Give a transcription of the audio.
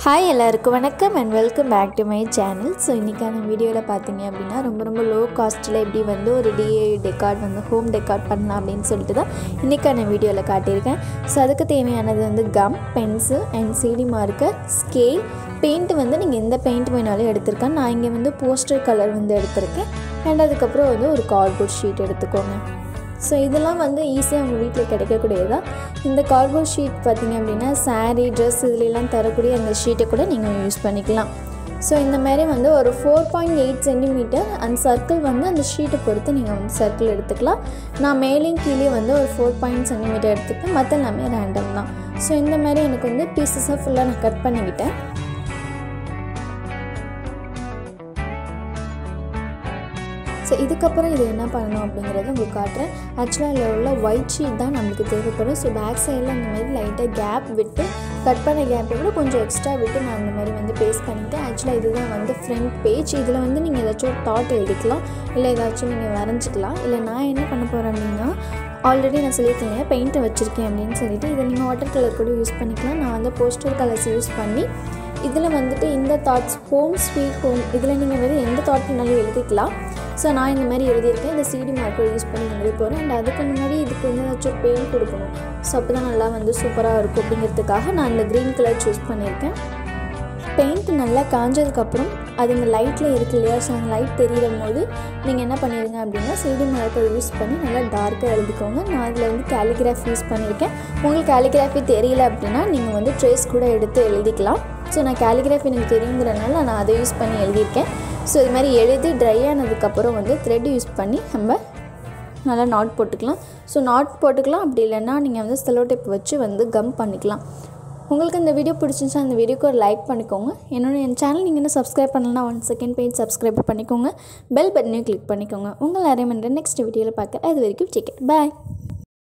hi எல்லாருக்கும் வணக்கம் and welcome back to my channel so இன்றைக்கான வீடியோவில் பார்த்தீங்க அப்படின்னா ரொம்ப ரொம்ப லோ காஸ்ட்டில் எப்படி வந்து ஒரு டிஏ டெக்கார்ட் வந்து ஹோம் டெக்கார்ட் பண்ணலாம் அப்படின்னு சொல்லிட்டு தான் இன்றைக்கான வீடியோவில் காட்டியிருக்கேன் ஸோ அதுக்கு தேவையானது வந்து gum pencil and CD marker scale paint வந்து நீங்கள் எந்த பெயிண்ட் வேணாலும் எடுத்திருக்கேன் நான் இங்கே வந்து போஸ்டர் கலர் வந்து எடுத்திருக்கேன் அண்ட் அதுக்கப்புறம் வந்து ஒரு கார்ட்போர்ட் ஷீட் எடுத்துக்கோங்க ஸோ இதெல்லாம் வந்து ஈஸியாக உங்கள் வீட்டில் கிடைக்கக்கூடியதான் இந்த கார்போர்ட் ஷீட் பார்த்திங்க அப்படின்னா saree ட்ரெஸ் இதுலலாம் தரக்கூடிய அந்த ஷீட்டை கூட நீங்கள் யூஸ் பண்ணிக்கலாம் ஸோ இந்த மாதிரி வந்து ஒரு ஃபோர் பாயிண்ட் எயிட் சென்டிமீட்டர் அந்த சர்க்கிள் வந்து அந்த ஷீட்டை பொறுத்து நீங்கள் வந்து சர்க்கிள் எடுத்துக்கலாம் நான் மேலேயும் கீழே வந்து ஒரு ஃபோர் பாயிண்ட் சென்டிமீட்டர் எடுத்துப்பேன் மற்ற எல்லாமே ரேண்டம் தான் ஸோ இந்த மாதிரி எனக்கு வந்து பீசஸாக ஃபுல்லாக நான் கட் பண்ணிக்கிட்டேன் ஸோ இதுக்கப்புறம் இது என்ன பண்ணணும் அப்படிங்கிறத உங்களுக்கு காட்டுறேன் ஆக்சுவலாக இதில் உள்ள ஒயிட் ஷீட் தான் நம்மளுக்கு தேவைப்படும் ஸோ பேக் சைடில் அந்த மாதிரி லைட்டாக கேப் விட்டு கட் பண்ண கேப்பை விட கொஞ்சம் எக்ஸ்ட்ரா விட்டு நான் அந்த மாதிரி வந்து பேஸ்ட் பண்ணிவிட்டேன் ஆக்சுவலாக இதுதான் வந்து ஃப்ரண்ட் பேஜ் இதில் வந்து நீங்கள் ஏதாச்சும் ஒரு தாட் எழுதிக்கலாம் இல்லை ஏதாச்சும் நீங்கள் வரைஞ்சிக்கலாம் இல்லை நான் என்ன பண்ண போகிறேன் அப்படின்னா ஆல்ரெடி நான் சொல்லியிருக்கேன் இல்லையா பெயிண்ட்டை வச்சுருக்கேன் அப்படின்னு சொல்லிட்டு இதை நீங்கள் வாட்டர் கலர் கூட யூஸ் பண்ணிக்கலாம் நான் வந்து போஸ்டர் கலர்ஸ் யூஸ் பண்ணி இதில் வந்துட்டு இந்த தாட்ஸ் ஹோம் ஸ்வீட் ஹோம் இதில் நீங்கள் வந்து எந்த தாட் வேணாலும் எழுதிக்கலாம் ஸோ நான் இந்த மாதிரி எழுதியிருக்கேன் இந்த சிடி மார்க்கர் யூஸ் பண்ணி எழுதி போகிறேன் அண்ட் அதுக்கு முன்னாடி இதுக்கு வந்து ஏதாச்சும் பெயிண்ட் கொடுக்கணும் ஸோ அப்போ தான் நல்லா வந்து சூப்பராக இருக்கும் அப்படிங்கிறதுக்காக நான் இந்த க்ரீன் கலர் சூஸ் பண்ணியிருக்கேன் பெயிண்ட் நல்லா காஞ்சதுக்கப்புறம் அது இந்த லைட்டில் இருக்கு இல்லையா ஸோ அந்த லைட் தெரியிற போது நீங்கள் என்ன பண்ணிடுங்க அப்படின்னா சிடி மார்க்கர் யூஸ் பண்ணி நல்லா டார்க்காக எழுதிக்கோங்க நான் அதில் வந்து கேலிகிராஃபி யூஸ் பண்ணியிருக்கேன் உங்களுக்கு கேலிகிராஃபி தெரியல அப்படின்னா நீங்கள் வந்து ட்ரேஸ் கூட எடுத்து எழுதிக்கலாம் ஸோ நான் கேலிகிராஃபி எனக்கு தெரியுங்கிறனால நான் அதை யூஸ் பண்ணி எழுதியிருக்கேன் ஸோ இது மாதிரி எழுதி ட்ரை ஆனதுக்கப்புறம் வந்து த்ரெட் யூஸ் பண்ணி நம்ம நல்லா நாட் போட்டுக்கலாம் ஸோ நாட் போட்டுக்கலாம் அப்படி இல்லைன்னா நீங்கள் வந்து செலோ டேப் வச்சு வந்து கம் பண்ணிக்கலாம் உங்களுக்கு இந்த வீடியோ பிடிச்சிருந்துச்சா அந்த வீடியோக்கு ஒரு லைக் பண்ணிக்கோங்க என்னோட என் சேனல் நீங்கள் இன்னும் சப்ஸ்கிரைப் பண்ணலன்னா ஒன் செகண்ட் பேஜ் சப்ஸ்கிரைப் பண்ணிக்கோங்க பெல் பட்டனையும் கிளிக் பண்ணிக்கோங்க உங்கள் நிறைய நெக்ஸ்ட் வீடியோவில் பார்க்க அது வரைக்கும் டேக் பாய்